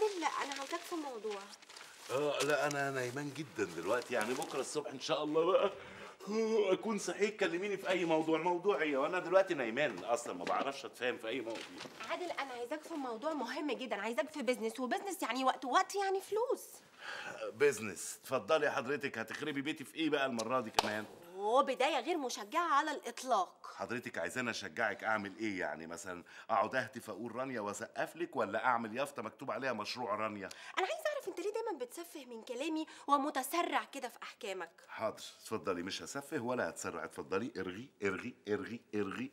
عادل لا انا عاوزاك في موضوع اه لا انا نايمان جدا دلوقتي يعني بكره الصبح ان شاء الله بقى آه، اكون صحيت كلميني في اي موضوع موضوع ايه وانا دلوقتي نايمان اصلا ما بعرفش اتفاهم في اي موضوع عادل انا عايزاك في موضوع مهم جدا عايزاك في بيزنس وبيزنس يعني وقت وقت يعني فلوس بيزنس اتفضلي حضرتك هتخربي بيتي في ايه بقى المره دي كمان وبدايه غير مشجعه على الاطلاق حضرتك عايزاني اشجعك اعمل ايه يعني مثلا اقعد اهتف اقول رانيا واسقف لك ولا اعمل يافطه مكتوب عليها مشروع رانيا انا عايزه اعرف انت ليه دايما بتسفه من كلامي ومتسرع كده في احكامك حاضر اتفضلي مش هسفه ولا هتسرع اتفضلي ارغي ارغي ارغي ارغي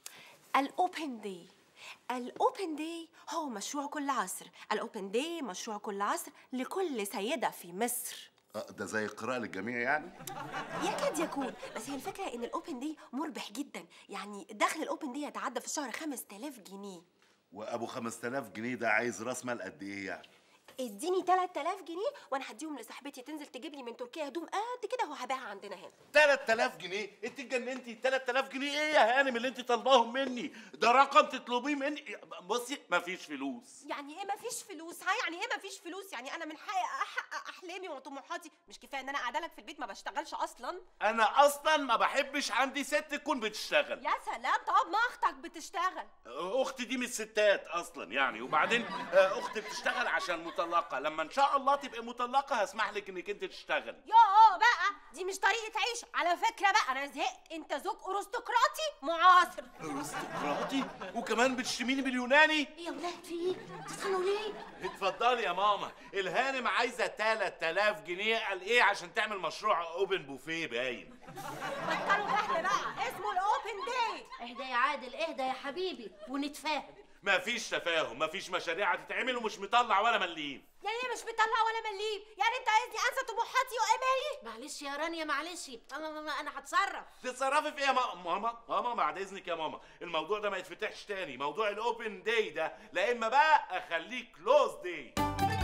الاوبن داي الاوبن داي هو مشروع كل عصر الاوبن داي مشروع كل عصر لكل سيده في مصر آه، ده زي القراءه للجميع يعني يكاد يكون بس هي الفكره ان الاوبن داي مربح جدا يعني دخل الاوبن داي يتعدى في الشهر 5000 جنيه وابو 5000 جنيه ده عايز راس مال قد ايه يعني اديني 3000 جنيه وانا هديهم لصاحبتي تنزل تجيب لي من تركيا هدوم قد كده وهبيعها عندنا هنا 3000 جنيه انت اتجننتي 3000 جنيه ايه يا هانم اللي انت طالباهم مني ده رقم تطلبيه مني بصي مفيش فلوس يعني ايه مفيش فلوس ها يعني ايه مفيش فلوس يعني انا من حقي احقق احلامي وطموحاتي مش كفايه ان انا قاعده لك في البيت ما بشتغلش اصلا انا اصلا ما بحبش عندي ست تكون بتشتغل يا سلام طب ما اختك بتشتغل اختي دي من الستات اصلا يعني وبعدين آه، اختي بتشتغل عشان مطلقه لما ان شاء الله تبقى مطلقه هسمح لك انك انت تشتغلي يا بقى دي مش طريقه عيش على فكره بقى انا زهقت انت زوج ارستقراطي معاصر ارستقراطي وكمان بتشتميني باليوناني ايه يا ولاد في ايه تتخانقوا ليه اتفضلي يا ماما الهانم عايزه 3000 جنيه قال ايه عشان تعمل مشروع اوبن بوفيه باين بطلوا جهل بقى اسمه الاوبن داي اهدى يا عادل اهدى يا حبيبي ونتفاهم مفيش تفاهم مفيش مشاريع هتتعمل ومش مطلع ولا مليم يعني ايه مش بيطلع ولا مليم يعني انت عايزني انسى طموحاتي وامالي معلش يا رانيا معلش انا انا أنا هتصرف تتصرفي في ايه يا ماما ماما ماما بعد اذنك يا ماما الموضوع ده ما يتفتحش تاني موضوع الاوبن داي ده لا اما بقى اخليه كلوز داي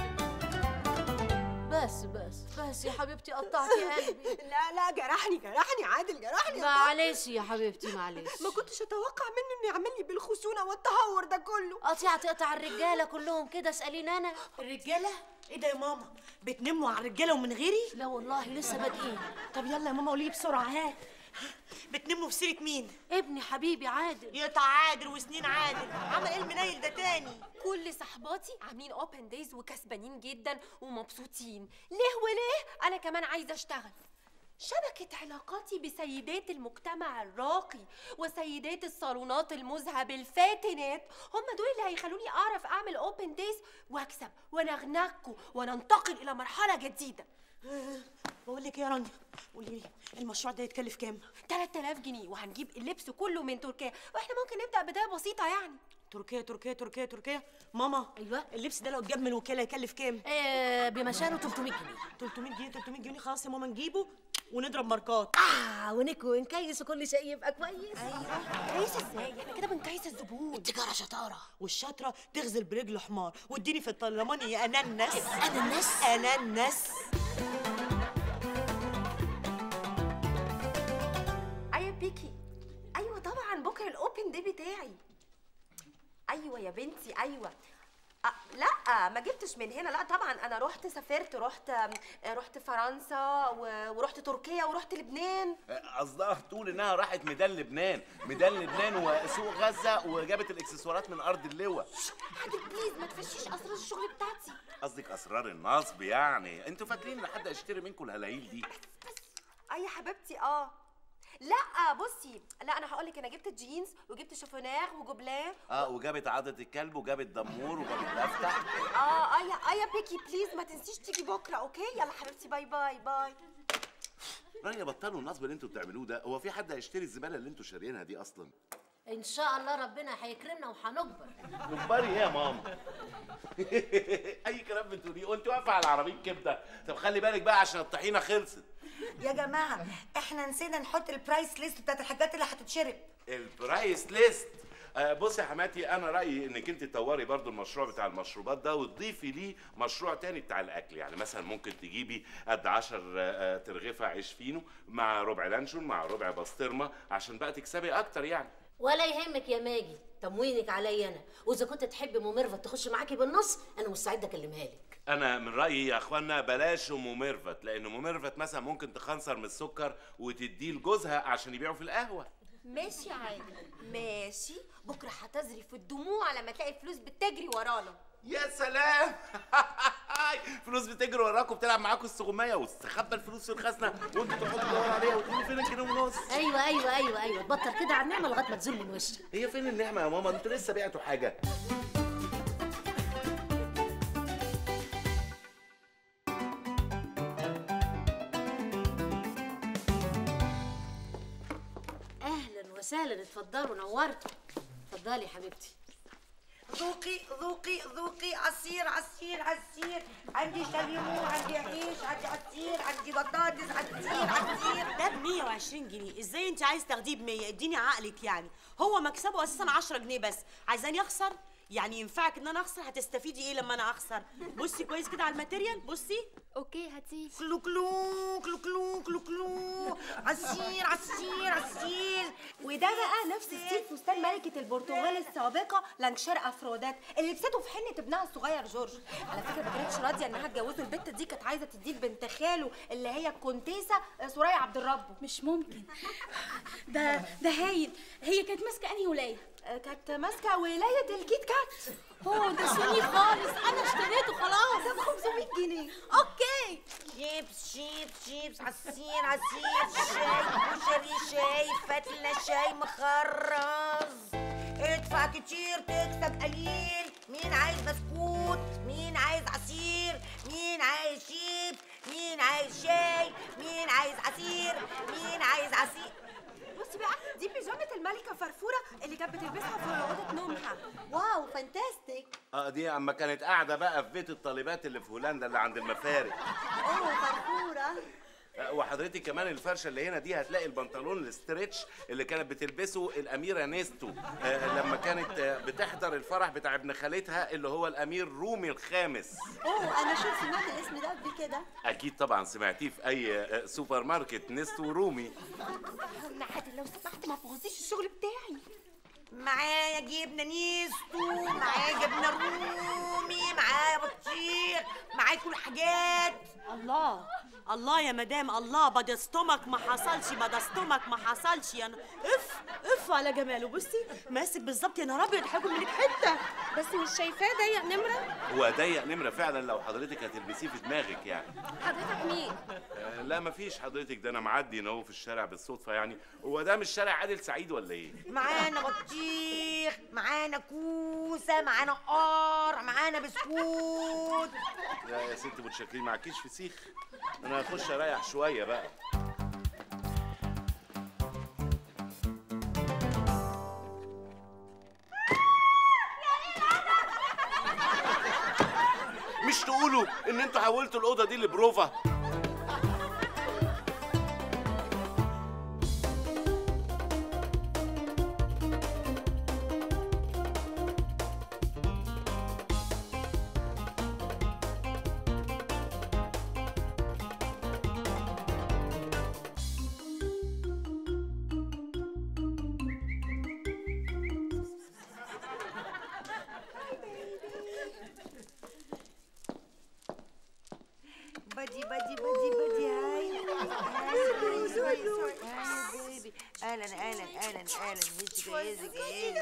بس بس بس يا حبيبتي قطعتي قلبي لا لا جرحني جرحني عادل جرحني معلش يا حبيبتي معلش ما كنتش اتوقع منه انه يعمل لي بالخشونه والتهور ده كله قطيعة تقطع الرجاله كلهم كده اساليني انا الرجاله ايه ده يا ماما بتنموا على الرجاله ومن غيري لا والله لسه بادئين طب يلا يا ماما قولي بسرعه ها بتنموا في سيره مين ابني حبيبي عادل يقطع عادل وسنين عادل عمل ايه المنيل ده تاني كل صحباتي عاملين اوبن دايز وكسبانين جدا ومبسوطين ليه وليه انا كمان عايزه اشتغل شبكة علاقاتي بسيدات المجتمع الراقي وسيدات الصالونات المذهب الفاتنات هم دول اللي هيخلوني اعرف اعمل اوبن دايز واكسب ونغنغكوا وننتقل الى مرحلة جديدة بقول لك إيه يا رانيا قولي لي المشروع ده يتكلف كام 3000 جنيه وهنجيب اللبس كله من تركيا واحنا ممكن نبدأ بداية بسيطة يعني تركيا تركيا تركيا تركيا ماما أيوة. اللبس ده لو اتجاب من الوكاله يكلف كام آه بمشانه 300 جنيه 300 جنيه 300 جنيه خلاص يا ماما نجيبه ونضرب ماركات اه ونكو ونكيس وكل شيء يبقى كويس كويس ازاي احنا كده بنكيس الزبون التجاره شطاره والشاطره تغزل برجل حمار واديني في الطلماني يا اناناس أناناس؟ اناناس ايوه بيكي ايوه طبعا بكره الاوبن دي بتاعي ايوه يا بنتي ايوه أه لا ما جبتش من هنا لا طبعا انا رحت سافرت رحت رحت فرنسا و- ورحت تركيا ورحت لبنان قصدها تقول انها راحت ميدان لبنان ميدان لبنان وسوق غزه وجابت الاكسسوارات من ارض اللواء حاجه بليز ما تفشيش اسرار الشغل بتاعتي قصدك اسرار النصب يعني انتوا فاكرين ان حد هيشتري منكم الهلايل دي اي يا حبيبتي اه لا بصي لا انا هقول لك انا جبت جينز وجبت شوفونير وجوبلان اه وجابت عضة الكلب وجابت دمور وجابت لفتة اه اه يا اه يا بيكي بليز ما تنسيش تيجي بكره اوكي يلا حبيبتي باي باي باي رانيا بطلوا النصب اللي انتوا بتعملوه ده هو في حد هيشتري الزبالة اللي انتوا شاريينها دي اصلا ان شاء الله ربنا هيكرمنا وهنكبر مجبري ايه يا ماما اي كلام بتقوليه وانت واقفه على عربيه كبده طب خلي بالك بقى عشان الطحينه خلصت يا جماعة احنا نسينا نحط البرايس ليست بتاعت الحاجات اللي هتتشرب البرايس ليست آه بصي يا حماتي انا رايي انك انت تطوري برضو المشروع بتاع المشروبات ده وتضيفي ليه مشروع تاني بتاع الاكل يعني مثلا ممكن تجيبي قد 10 ترغيفه عيش فينو مع ربع لانشون مع ربع بسطرمه عشان بقى تكسبي اكتر يعني ولا يهمك يا ماجي تموينك عليا انا واذا كنت تحب ام ميرفت تخش معاكي بالنص انا مستعده اكلمها لك انا من رايي يا اخوانا بلاش ام ميرفت لان ام ميرفت مثلا ممكن تخنصر من السكر وتديه لجوزها عشان يبيعوا في القهوه ماشي يا عادل ماشي بكره هتزرف الدموع لما تلاقي فلوس بتجري ورانا يا سلام فلوس بتجري وراكم بتلعب معاكم السغميه واستخبى الفلوس في الخزنه وانتوا تقعدوا تدوروا عليها وتقولوا فين الجنيه ونص ايوه ايوه ايوه ايوه تبطل كده على النعمه لغايه ما تزول من وشك هي فين النعمه يا ماما انتوا لسه بعتوا حاجه اهلا وسهلا اتفضلوا نورتوا اتفضلي يا حبيبتي ذوقي ذوقي ذوقي عصير عصير عصير عندي شاليمو عندي عيش عندي عصير عندي بطاطس عصير عصير ده ب 120 جنيه ازاي انت عايز تاخديه ب 100 اديني عقلك يعني هو مكسبه اساسا 10 جنيه بس عايزاني اخسر يعني ينفعك ان انا اخسر هتستفيدي ايه لما انا اخسر بصي كويس كده على الماتيريال بصي اوكي هاتيه كلو كلو كلو كلو كلو كلو عصير عصير عصير وده بقى نفس ستيل فستان ملكة البرتغال السابقة لانكشير افرودات اللي لبسته في حنة ابنها الصغير جورج على فكرة ما كانتش راضية انها تجوزه البت دي كانت عايزة تديه لبنت خاله اللي هي الكونتيسة سوريا عبد الرب مش ممكن ده ده هايل هي كانت ماسكه انهي ولايه آه، كانت ماسكة ولاية الكيت كات هو ده سوني خالص انا اشتريته خلاص ده ب 500 جنيه اوكي شيبس شيبس شيبس عصير عصير شاي كشري شاي فتلة شاي مخرز ادفع كتير تكسب قليل مين عايز بسكوت مين عايز عصير مين عايز شيبس مين عايز شاي مين عايز عصير مين عايز عصير بصي بقى دي بيجامة الملكة فرفورة اللي كانت بتلبسها في أوضة نومها واو فانتاستيك اه دي اما كانت قاعده بقى في بيت الطالبات اللي في هولندا اللي عند المفارق اوه فرفورة آه، وحضرتك كمان الفرشه اللي هنا دي هتلاقي البنطلون الاسترتش اللي كانت بتلبسه الاميره نيستو آه، لما كانت آه، بتحضر الفرح بتاع ابن خالتها اللي هو الامير رومي الخامس اوه انا شوف سمعت الاسم ده قبل كده اكيد طبعا سمعتيه في اي آه، سوبر ماركت نيستو رومي عادل لو سمحت ما تبوظيش الشغل بتاعي معايا جبنه نيستو معايا جبنه رومي معايا بطيخ معايا كل حاجات الله الله يا مدام الله بدا ستومك ما حصلش بدا ستومك ما حصلش يا ن- اف اف على جماله بصي ماسك بالظبط يا نهار ابيض هاكل منك حته بس مش شايفاه ضيق نمرة هو ضيق نمره فعلا لو حضرتك هتلبسيه في دماغك يعني حضرتك مين؟ آه، لا مفيش حضرتك ده انا معدي هنا اهو في الشارع بالصدفه يعني هو ده مش شارع عادل سعيد ولا ايه معانا بطيخ معانا كوسه معانا قار معانا بسكوت لا يا ستي متشكرين معكيش فسيخ انا هخش اريح شويه بقى مش تقولوا ان انتوا حولتوا الاوضه دي لبروفا بدي بدي بدي بدي هاي هاي بيبي اهلا اهلا اهلا اهلا هيز جايزك ايه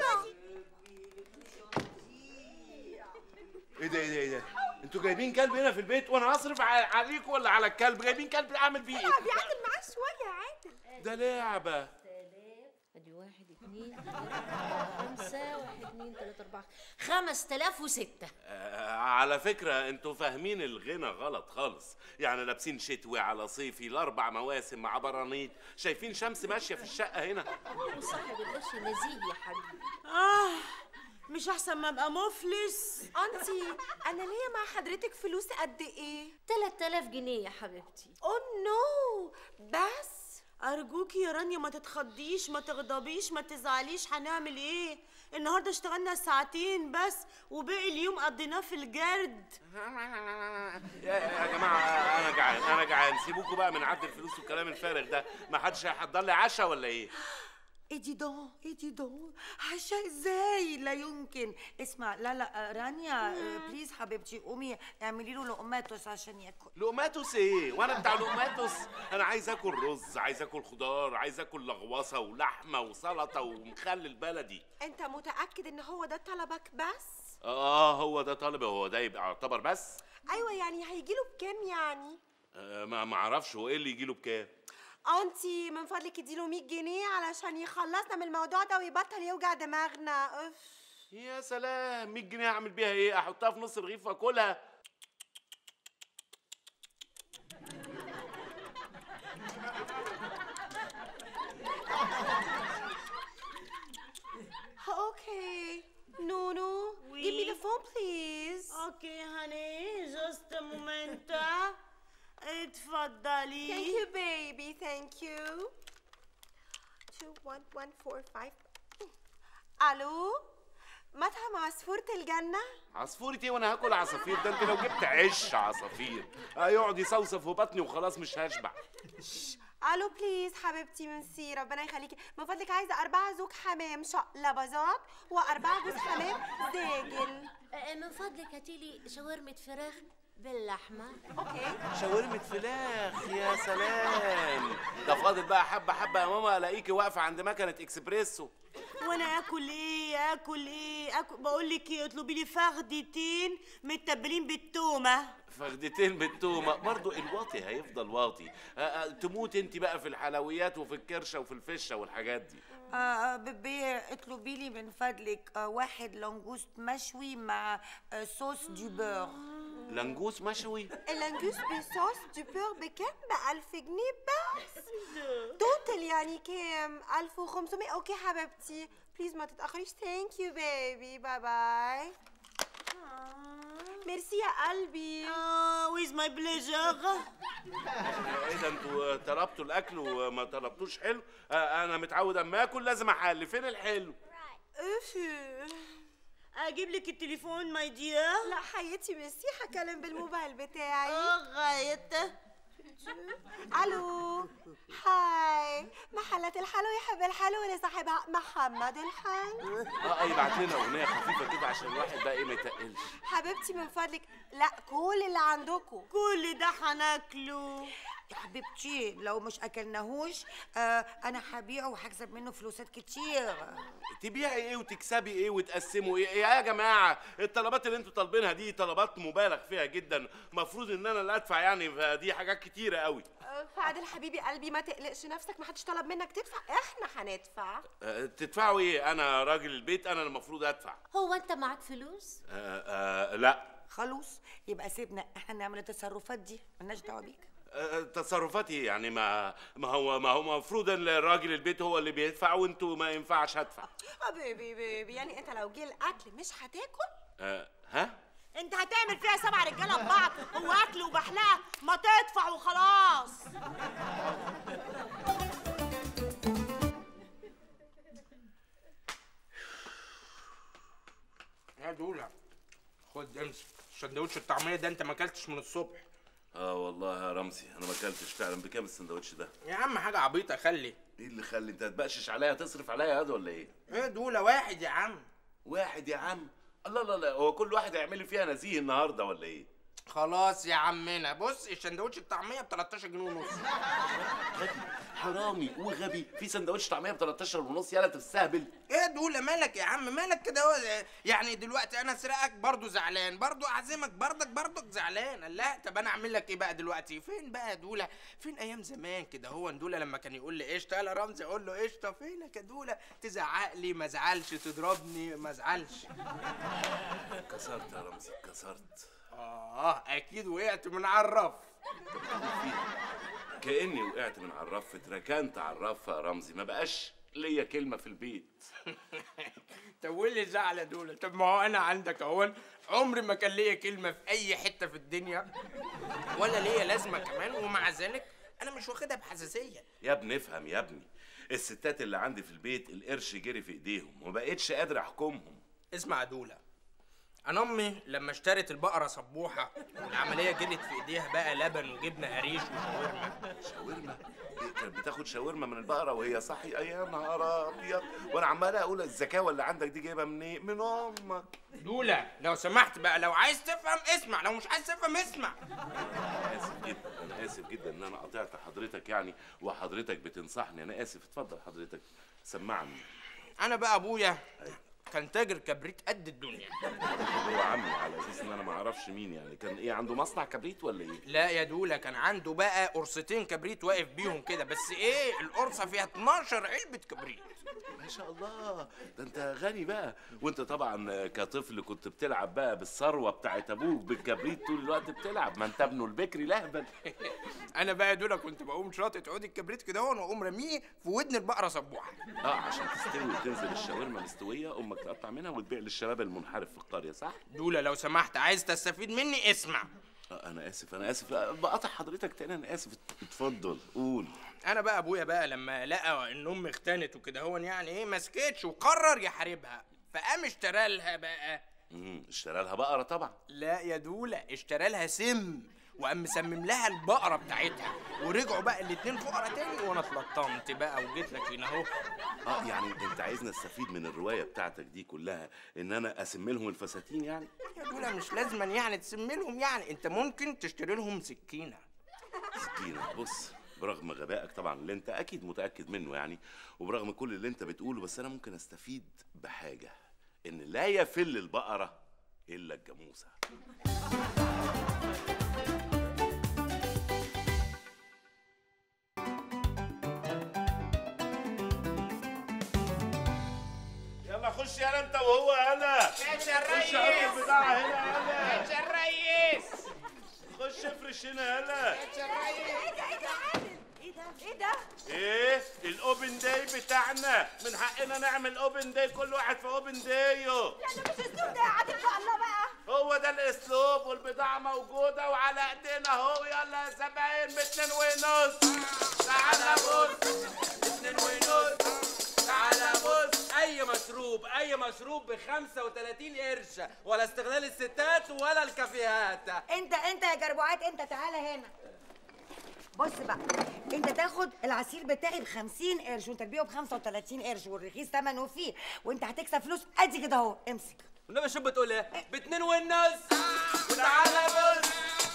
ده ايه ده ايه ده انتوا جايبين كلب هنا في البيت وانا اصرف ع- عليكم ولا على الكلب جايبين كلب اعمل بيه ايه بيعدل معاه شوية يا عادل ده لعبه ادي واحد اتنين تلاتة خمسة واحد اتنين تلاتة أربعة خمس تلاف وستة آه، على فكرة انتوا فاهمين الغنى غلط خالص يعني لابسين شتوي على صيفي الاربع مواسم مع برانيت شايفين شمس ماشية في الشقة هنا وصاحب القرش نزيه يا حبيبي اه مش احسن ما ابقى مفلس أنتي أنا ليا مع حضرتك فلوس قد إيه؟ تلات تلاف جنيه يا حبيبتي أوه نو بس ارجوكي يا رانيا ما تتخضيش ما تغضبيش ما تزعليش هنعمل ايه النهارده اشتغلنا ساعتين بس وباقي اليوم قضيناه في الجرد يا, يا جماعة انا جعان انا جعان سيبوكوا بقى من عد الفلوس والكلام الفارغ ده ما حدش هيحضر لي عشاء ولا ايه ايه دي دون ايه دي دون عشاء ازاي لا يمكن اسمع لا لا آه، رانيا آه، بليز حبيبتي قومي اعملي له لقماتوس عشان ياكل لقماتوس ايه وانا بتاع لقماتوس انا عايز اكل رز عايز اكل خضار عايز اكل لغوصه ولحمه وسلطه ومخلل بلدي انت متاكد ان هو ده طلبك بس اه هو ده طالب هو ده يبقى يعتبر بس ايوه يعني هيجيله بكام يعني آه ما ما اعرفش هو ايه اللي يجيله بكام انتي من فضلك اديله 100 جنيه علشان يخلصنا من الموضوع ده ويبطل يوجع دماغنا اف يا سلام 100 جنيه اعمل بيها ايه احطها في نص رغيف واكلها Okay. Nunu, give me the phone, please. اوكي هاني جاست مومنت اتفضلي Thank you, baby. Thank you. Two one one four five. ألو؟ مطعم عصفورة الجنة؟ عصفورة ايه وانا هاكل عصافير ده انت لو جبت عش عصافير هيقعد يصوصف في بطني وخلاص مش هشبع ألو بليز حبيبتي ميرسي ربنا يخليكي من فضلك عايزة أربعة زوج حمام شقلباظات وأربعة جوز حمام زاجل آه، من فضلك هاتيلي شاورمة فراخ باللحمة أوكي شاورمة فراخ يا سلام ده فاضل بقى حبة حبة يا ماما الاقيكي واقفة عند مكنة اكسبريسو وانا اكل ايه اكل ايه أكل... بقول لك ايه اطلبي لي فخدتين متبلين بالتومه فخدتين بالتومة برضو الواطي هيفضل واطي آه، آه، تموت انت بقى في الحلويات وفي الكرشة وفي الفشة والحاجات دي آه، آه بيبي اطلبي لي من فضلك آه واحد لانجوست مشوي مع آه صوص دي بور لنجوس مشوي اللانجوس بصوص دي بور بكام؟ بألف جنيه بس توتال يعني كام؟ ألف وخمسمية أوكي حبيبتي بليز ما تتأخريش ثانك يو بيبي باي باي ميرسي يا قلبي اه ويز ماي بليجر ايه ده انتوا طلبتوا الاكل وما طلبتوش حلو آه، انا متعود اما اكل لازم احل فين الحلو اف اجيب لك التليفون ماي دير لا حياتي ميرسي هكلم بالموبايل بتاعي لغايه الو هاي محلات الحلو يحب الحلو اللي صاحبها محمد الحلو اه يبعت لنا اغنيه خفيفه كده عشان الواحد بقى ايه ما يتقلش حبيبتي من فضلك لا كل اللي عندكم كل ده هناكله يا حبيبتي لو مش اكلناهوش آه انا هبيعه وهكسب منه فلوسات كتير تبيعي ايه وتكسبي ايه وتقسموا ايه يا جماعه الطلبات اللي انتوا طالبينها دي طلبات مبالغ فيها جدا المفروض ان انا اللي ادفع يعني فدي حاجات كتيره قوي فعادل حبيبي قلبي ما تقلقش نفسك ما حدش طلب منك تدفع احنا هندفع أه تدفعوا ايه انا راجل البيت انا المفروض ادفع هو انت معاك فلوس أه أه لا خلاص يبقى سيبنا احنا نعمل التصرفات دي ملناش دعوه بيك أه تصرفاتي يعني ما ما هو ما هو المفروض ان راجل البيت هو اللي بيدفع وانتوا ما ينفعش ادفع اه بيبي بيبي يعني انت لو جه الاكل مش هتاكل أه ها انت هتعمل فيها سبع رجاله ببعض هو اكل وبحلقه ما تدفع وخلاص يا دولا خد امسك السندوتش الطعميه ده انت ما اكلتش من الصبح اه والله يا رمزي انا ما اكلتش فعلا بكام السندوتش ده يا عم حاجه عبيطه خلي ايه اللي خلي انت هتبقشش عليا تصرف عليا يا واد ولا ايه ايه دولا واحد يا عم واحد يا عم الله لا لا هو كل واحد هيعمل لي فيها نزيه النهارده ولا ايه خلاص يا عمنا بص السندوتش الطعميه ب 13 جنيه ونص غبي حرامي وغبي في سندوتش طعميه ب 13 ونص يالا تستهبل ايه دولا مالك يا عم مالك كده هو يعني دلوقتي انا اسرقك برضه زعلان برضه اعزمك برضك برضك زعلان لا طب انا اعمل لك ايه بقى دلوقتي فين بقى يا دولا فين ايام زمان كده هو دولا لما كان يقول لي قشطه يلا رمزي اقول له قشطه فينك يا دولا تزعق لي ما ازعلش تضربني ما ازعلش كسرت يا رمزي كسرت اه اكيد وقعت من على الرف كاني وقعت من على الرف اتركنت على الرف يا رمزي ما بقاش ليا كلمه في البيت طب واللي زعل يا دولا طب ما هو انا عندك اهون عمري ما كان ليا كلمه في اي حته في الدنيا ولا ليا لازمه كمان ومع ذلك انا مش واخدها بحساسيه يا ابني افهم يا ابني الستات اللي عندي في البيت القرش جري في ايديهم وما بقتش قادر احكمهم اسمع يا دولا انا امي لما اشترت البقره صبوحه العمليه جرت في ايديها بقى لبن وجبنه قريش وشاورما شاورما إيه، كانت بتاخد شاورما من البقره وهي صحي يا نهار ابيض وانا عمال اقول الزكاوه اللي عندك دي جايبها منين من امك دولا لو سمحت بقى لو عايز تفهم اسمع لو مش عايز تفهم اسمع انا اسف جدا انا اسف جدا ان انا قطعت حضرتك يعني وحضرتك بتنصحني انا اسف اتفضل حضرتك سمعني انا بقى ابويا كان تاجر كبريت قد الدنيا هو عمي على اساس ان انا ما اعرفش مين يعني كان ايه عنده مصنع كبريت ولا ايه لا يا دولا كان عنده بقى قرصتين كبريت واقف بيهم كده بس ايه القرصه فيها 12 علبه كبريت ما شاء الله ده انت غني بقى وانت طبعا كطفل كنت بتلعب بقى بالثروه بتاعت ابوك بالكبريت طول الوقت بتلعب ما انت ابنه البكري لهبل انا بقى يا دولا كنت بقوم شاطط عود الكبريت كده هون واقوم راميه في ودن البقره صبوحه اه عشان تستوي وتنزل الشاورما مستويه امك تقطع منها وتبيع للشباب المنحرف في القريه صح دولا لو سمحت عايز تستفيد مني اسمع آه انا اسف انا اسف آه، بقطع حضرتك تاني انا اسف اتفضل قول انا بقى ابويا بقى لما لقى ان امي اختنت وكده هون يعني ايه ما سكتش وقرر يحاربها فقام اشترى لها بقى امم اشترى لها بقره طبعا لا يا دولا اشترى لها سم وقام مسمم لها البقره بتاعتها ورجعوا بقى الاتنين فقرا تاني وانا اتلطمت بقى وجيت لك هنا اهو اه يعني انت عايزني استفيد من الروايه بتاعتك دي كلها ان انا اسم لهم الفساتين يعني يا دولا مش لازما يعني تسمي لهم يعني انت ممكن تشتري لهم سكينه سكينة بص برغم غبائك طبعا اللي انت اكيد متاكد منه يعني وبرغم كل اللي انت بتقوله بس انا ممكن استفيد بحاجه ان لا يفل البقره الا الجاموسه يلا خش يلا انت وهو يلا ماشي يا خش هات البضاعه هنا يلا يا الريس خش افرش هنا يلا ايه ده ايه الاوبن داي بتاعنا من حقنا نعمل اوبن داي كل واحد في اوبن دايه يعني مش اسلوب ده يا عادل بقى الله بقى هو ده الاسلوب والبضاعه موجوده وعلى ايدينا اهو يلا يا زباين باتنين ونص تعالى بص اتنين ونص تعالى بص اي مشروب اي مشروب ب 35 قرش ولا استغلال الستات ولا الكافيهات انت انت يا جربوعات انت تعالى هنا بص بقى انت تاخد العصير بتاعي ب 50 قرش وانت تبيعه ب 35 قرش والرخيص ثمنه فيه وانت هتكسب فلوس ادي كده اهو امسك والنبي شو بتقول ايه باتنين والنص وتعالى بص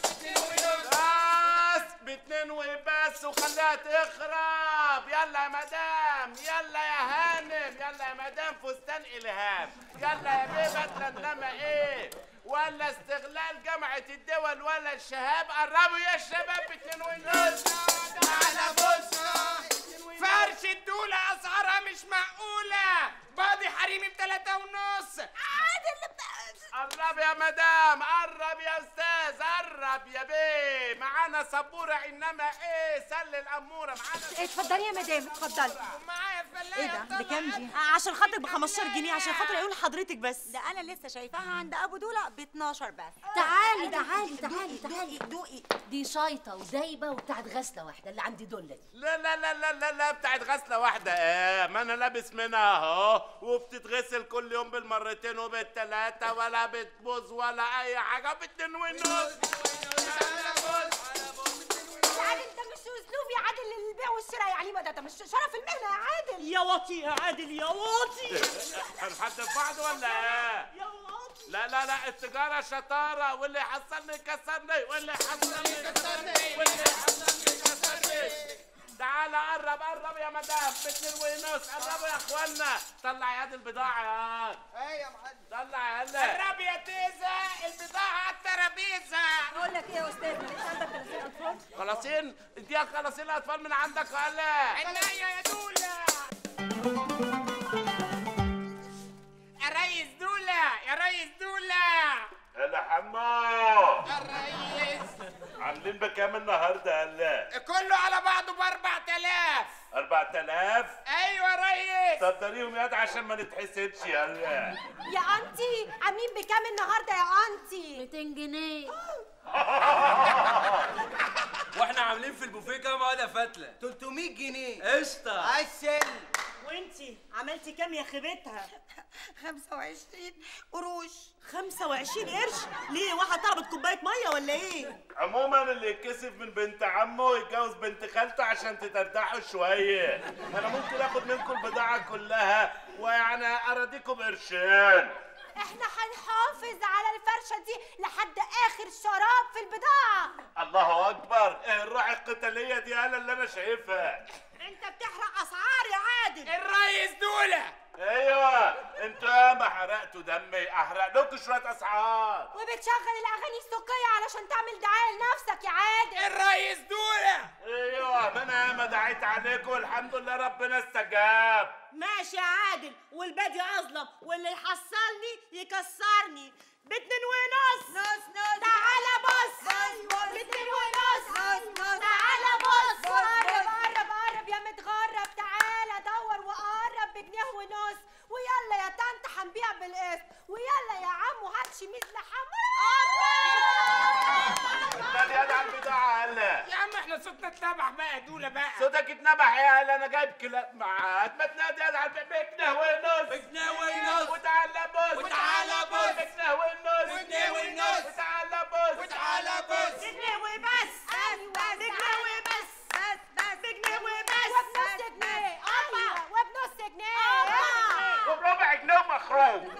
بس باتنين وبس وخليها تخرب يلا يا مدام يلا يا هانم يلا يا مدام فستان الهام يلا يا بيه بدله انما ايه ولا استغلال جامعة الدول ولا الشهاب قربوا يا شباب باتنين ونص تعالى بص فرش الدولة أسعارها مش معقولة باضي حريمي بتلاتة ونص قرب يا مدام قرب يا استاذ قرب يا بيه معانا سبوره انما ايه سل الاموره معانا اتفضلي يا مدام اتفضلي ومعايا فلاية ايه ده بكام دي عشان خاطر ب 15 جنيه عشان خاطر اقول لحضرتك بس ده انا لسه شايفاها عند ابو دوله ب 12 بس تعالي تعالي تعالي دوقي تعالي دوقي دي شايطه ودايبه وبتاعت غسله واحده اللي عندي دول دي لا لا لا لا لا لا بتاعت غسله واحده ايه ما انا لابس منها اهو وبتتغسل كل يوم بالمرتين وبالتلاته ولا بتبوظ ولا اي حاجه باتنين ونص يا عادل ده مش اسلوب يا عادل للبيع والشراء يعني ما ده ده مش شرف المهنه يا عادل يا واطي يا عادل يا واطي هنحدف بعض ولا ايه يا واطي لا لا لا التجارة شطارة واللي يحصلني يكسرني واللي يحصلني يكسرني واللي يحصلني يكسرني تعالى قرب قرب يا مدام باتنين ونص قربوا يا اخوانا طلع يا دي البضاعة يا ايه يا معلم طلع يلا قرب يا تيزة البضاعة على الترابيزة بقول لك ايه يا استاذ ماليش عندك 30 اطفال خلاصين اديها خلاصين الاطفال من عندك ولا عينيا يا دولة يا ريس دولة يا ريس دولة هلا حمو يا ريس عاملين بكام النهارده هلا كله على بعضه ب 4000 4000 ايوه يا ريس صدريهم ياد عشان ما نتحسدش يلا يا انتي عاملين بكام النهارده يا انتي 200 جنيه واحنا عاملين في البوفيه كام عقده فتله 300 جنيه قشطه عسل وانتي عملتي كام يا خيبتها 25 قروش 25 قرش ليه واحد طلبت كوبايه ميه ولا ايه عموما اللي يتكسف من بنت عمه يتجوز بنت خالته عشان تتردحوا شويه انا ممكن اخد منكم البضاعه كلها ويعني اراضيكم قرشين احنا هنحافظ على الفرشه دي لحد اخر شراب في البضاعه الله اكبر ايه الروح القتاليه دي انا اللي انا شايفها انت بتحرق اسعار يا عادل الريس دولة ايوه انتوا ياما حرقتوا دمي احرق لكم شويه اسعار وبتشغل الاغاني السكيه علشان تعمل دعايه لنفسك يا عادل الريس دولة ايوه ما انا ياما دعيت عليكم والحمد لله ربنا استجاب ماشي يا عادل والبادي اظلم واللي يحصلني يكسرني باتنين ونص نص نص تعالى بص بص بص باتنين ونص نص نص تعالى بص بص قرب بص قرب قرب يا متغرب تعالى دور وقرب بجنيه ونص ويلا يا طنط هنبيع بالقسط ويلا يا عم وهات شميز لحمام ده يا على البضاعه هلا يا عم احنا صوتنا اتنبح بقى يا دولة بقى صوتك اتنبح يا هلا انا جايب كلاب معاك ما تنادي يا على بجنيه ونص بجنيه ونص. وتعالى بص وتعالى بص. بجنيه ونص وجنيه ونص. وتعالى بص وتعالى بص بجنيه وبس ايوه بجنيه وبس بس بس بجنيه وبس وبنص جنيه ايوه وبنص جنيه وبربع جنيه ومخروم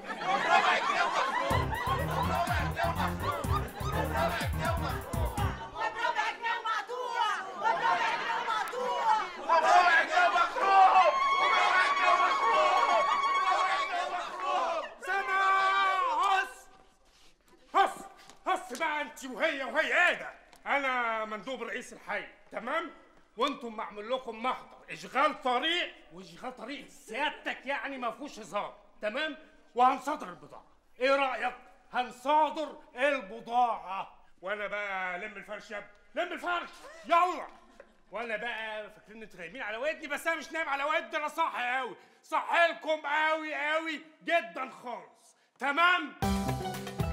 وبربع جنيه ومقطوع وبربع جنيه ومقطوع وبربع جنيه ومخروم وبربع جنيه ومخروم وبربع جنيه ومخروم سما هص هص هص بقى انت وهي وهي ايه ده انا مندوب رئيس الحي تمام وانتم معمول لكم محضر اشغال طريق واشغال طريق سيادتك يعني ما فيهوش هزار تمام وهنصادر البضاعه ايه رايك هنصادر البضاعه وانا بقى لم الفرش يا ابني لم الفرش يلا وانا بقى فاكرين انتوا نايمين على ودني بس انا مش نايم على ودني انا صاحي قوي صاحي لكم قوي قوي جدا خالص تمام